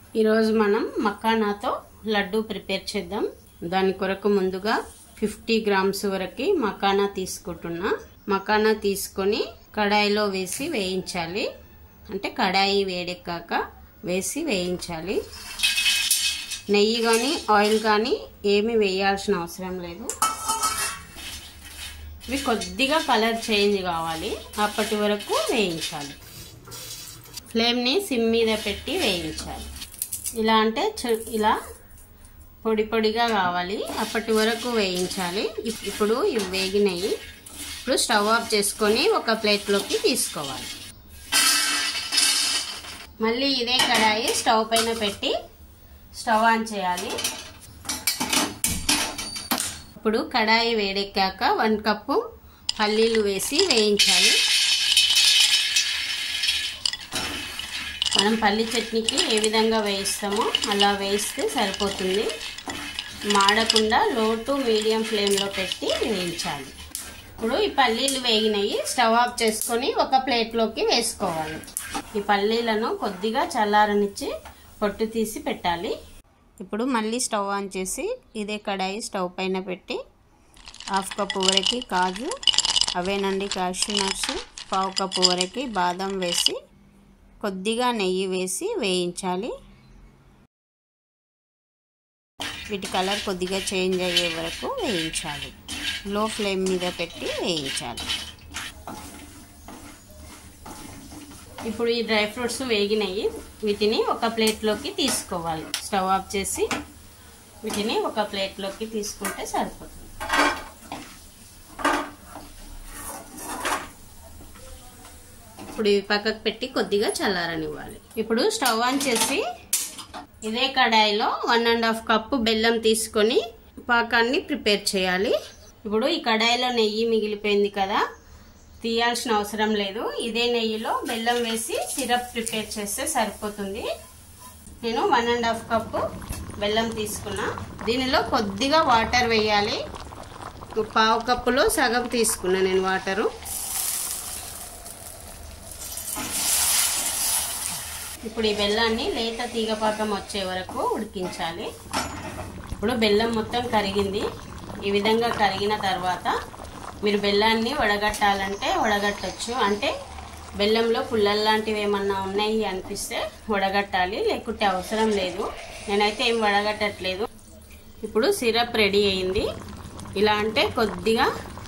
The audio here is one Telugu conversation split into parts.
ఈరోజు మనం మకానాతో లడ్డు ప్రిపేర్ చేద్దాం దాని కొరకు ముందుగా ఫిఫ్టీ గ్రామ్స్ వరకు మకానా తీసుకుంటున్నా మకానా తీసుకొని కడాయిలో వేసి వేయించాలి అంటే కడాయి వేడెక్కాక వేసి వేయించాలి నెయ్యి కానీ ఆయిల్ కానీ ఏమి వేయాల్సిన అవసరం లేదు ఇవి కొద్దిగా కలర్ చేంజ్ కావాలి అప్పటి వరకు వేయించాలి ఫ్లేమ్ని సిమ్ మీద పెట్టి వేయించాలి ఇలా అంటే ఇలా పొడి పొడిగా కావాలి అప్పటి వరకు వేయించాలి ఇప్పుడు ఇవి వేగినాయి ఇప్పుడు స్టవ్ ఆఫ్ చేసుకొని ఒక ప్లేట్లోకి తీసుకోవాలి మళ్ళీ ఇదే కడాయి స్టవ్ పైన పెట్టి స్టవ్ ఆన్ చేయాలి ఇప్పుడు కడాయి వేడెక్కాక వన్ కప్పు పల్లీలు వేసి వేయించాలి మనం పల్లి చట్నీకి ఏ విధంగా వేయిస్తామో అలా వేయిస్తే సరిపోతుంది మాడకుండా లో టు మీడియం ఫ్లేమ్లో పెట్టి వేయించాలి ఇప్పుడు ఈ పల్లీలు వేగినాయి స్టవ్ ఆఫ్ చేసుకొని ఒక ప్లేట్లోకి వేసుకోవాలి ఈ పల్లీలను కొద్దిగా చల్లారనిచ్చి పొట్టు తీసి పెట్టాలి ఇప్పుడు మళ్ళీ స్టవ్ ఆన్ చేసి ఇదే కడాయి స్టవ్ పైన పెట్టి హాఫ్ కప్పు వరకు కాజు అవేనండి కాషూ నట్స్ పావు కప్పు వరకు బాదం వేసి కొద్దిగా నెయ్యి వేసి వేయించాలి వీటి కలర్ కొద్దిగా చేంజ్ అయ్యే వరకు వేయించాలి లో ఫ్లేమ్ మీద పెట్టి వేయించాలి ఇప్పుడు ఈ డ్రై ఫ్రూట్స్ వేగినాయి వీటిని ఒక ప్లేట్లోకి తీసుకోవాలి స్టవ్ ఆఫ్ చేసి వీటిని ఒక ప్లేట్లోకి తీసుకుంటే సరిపోతుంది ఇప్పుడు ఇవి పక్కకు పెట్టి కొద్దిగా చల్లారనివ్వాలి ఇప్పుడు స్టవ్ ఆన్ చేసి ఇదే కడాయిలో వన్ అండ్ హాఫ్ కప్పు బెల్లం తీసుకొని పాకాన్ని ప్రిపేర్ చేయాలి ఇప్పుడు ఈ కడాయిలో నెయ్యి మిగిలిపోయింది కదా తీయాల్సిన అవసరం లేదు ఇదే నెయ్యిలో బెల్లం వేసి సిరప్ ప్రిపేర్ చేస్తే సరిపోతుంది నేను వన్ అండ్ హాఫ్ కప్పు బెల్లం తీసుకున్నా దీనిలో కొద్దిగా వాటర్ వేయాలి పావు కప్పులో సగం తీసుకున్నా నేను వాటరు ఇప్పుడు ఈ బెల్లాన్ని లేత తీగపాకం వచ్చే వరకు ఉడికించాలి ఇప్పుడు బెల్లం మొత్తం కరిగింది ఈ విధంగా కరిగిన తర్వాత మీరు బెల్లాన్ని వడగట్టాలంటే వడగట్టచ్చు అంటే బెల్లంలో పుల్లలు లాంటివి ఏమన్నా ఉన్నాయి అనిపిస్తే వడగట్టాలి లేకుంటే అవసరం లేదు నేనైతే ఏం వడగట్టట్లేదు ఇప్పుడు సిరప్ రెడీ అయింది ఇలా అంటే కొద్దిగా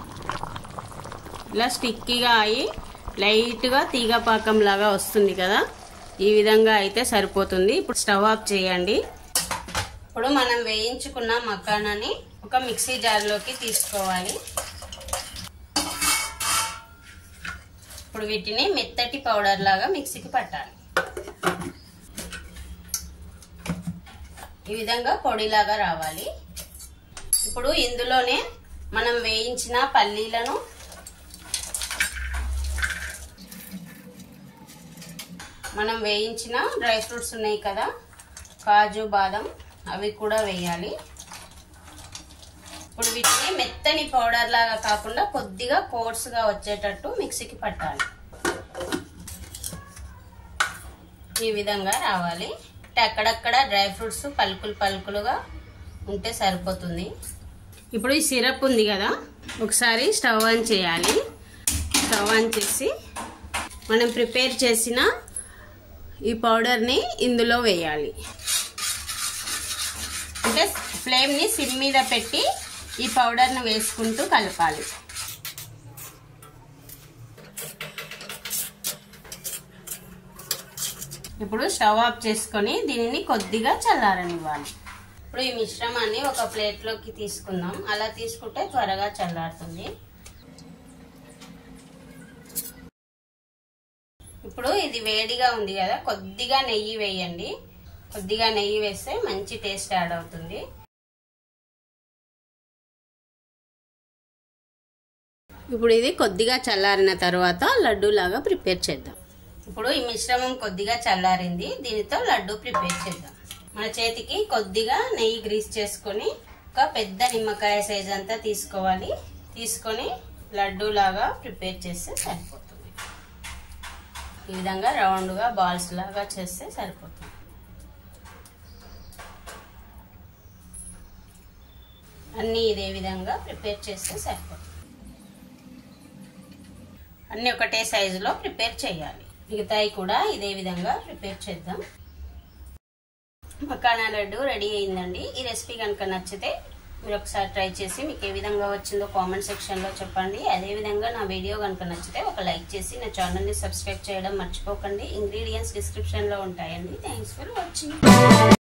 ఇలా స్టిక్కీగా అయి లైట్గా తీగ పాకం లాగా వస్తుంది కదా ఈ విధంగా అయితే సరిపోతుంది ఇప్పుడు స్టవ్ ఆఫ్ చేయండి ఇప్పుడు మనం వేయించుకున్న మకానాని ఒక మిక్సీ జార్లోకి తీసుకోవాలి ఇప్పుడు వీటిని మెత్తటి పౌడర్ లాగా మిక్సీకి పట్టాలి ఈ విధంగా పొడిలాగా రావాలి ఇప్పుడు ఇందులోనే మనం వేయించిన పల్లీలను మనం వేయించిన డ్రై ఫ్రూట్స్ ఉన్నాయి కదా కాజు బాదం అవి కూడా వేయాలి ఇప్పుడు వీటిని మెత్తని పౌడర్ లాగా కాకుండా కొద్దిగా కోర్స్గా వచ్చేటట్టు మిక్సీకి పట్టాలి ఈ విధంగా రావాలి అంటే అక్కడక్కడ డ్రై ఫ్రూట్స్ పలుకులు పలుకులుగా ఉంటే సరిపోతుంది ఇప్పుడు ఈ సిరప్ ఉంది కదా ఒకసారి స్టవ్ ఆన్ చేయాలి స్టవ్ ఆన్ చేసి మనం ప్రిపేర్ చేసిన ఈ పౌడర్ని ఇందులో వేయాలి అంటే ఫ్లేమ్ని సిమ్ మీద పెట్టి ఈ పౌడర్ని వేసుకుంటూ కలపాలి ఇప్పుడు స్టవ్ ఆఫ్ చేసుకొని దీనిని కొద్దిగా చల్లారనివ్వాలి ఇప్పుడు ఈ మిశ్రమాన్ని ఒక ప్లేట్లోకి తీసుకుందాం అలా తీసుకుంటే త్వరగా చల్లారుతుంది ఇప్పుడు ఇది వేడిగా ఉంది కదా కొద్దిగా నెయ్యి వేయండి కొద్దిగా నెయ్యి వేస్తే మంచి టేస్ట్ యాడ్ అవుతుంది ఇప్పుడు ఇది కొద్దిగా చల్లారిన తర్వాత లడ్డు లాగా ప్రిపేర్ చేద్దాం ఇప్పుడు ఈ మిశ్రమం కొద్దిగా చల్లారింది దీనితో లడ్డు ప్రిపేర్ చేద్దాం మన చేతికి కొద్దిగా నెయ్యి గ్రీస్ చేసుకొని ఒక పెద్ద నిమ్మకాయ సైజ్ అంతా తీసుకోవాలి తీసుకొని లడ్డు లాగా ప్రిపేర్ చేస్తే సరిపోతుంది ఈ విధంగా రౌండ్గా బాల్స్ లాగా చేస్తే సరిపోతుంది అన్నీ ఇదే విధంగా ప్రిపేర్ చేస్తే సరిపోతుంది అన్నీ ఒకటే సైజులో ప్రిపేర్ చేయాలి మిగతాయి కూడా ఇదే విధంగా ప్రిపేర్ చేద్దాం మకానా లడ్డు రెడీ అయిందండి ఈ రెసిపీ కనుక నచ్చితే మీరు ఒకసారి ట్రై చేసి మీకు ఏ విధంగా వచ్చిందో కామెంట్ సెక్షన్లో చెప్పండి అదేవిధంగా నా వీడియో కనుక నచ్చితే ఒక లైక్ చేసి నా ఛానల్ని సబ్స్క్రైబ్ చేయడం మర్చిపోకండి ఇంగ్రీడియంట్స్ డిస్క్రిప్షన్లో ఉంటాయండి థ్యాంక్స్ ఫర్ వాచింగ్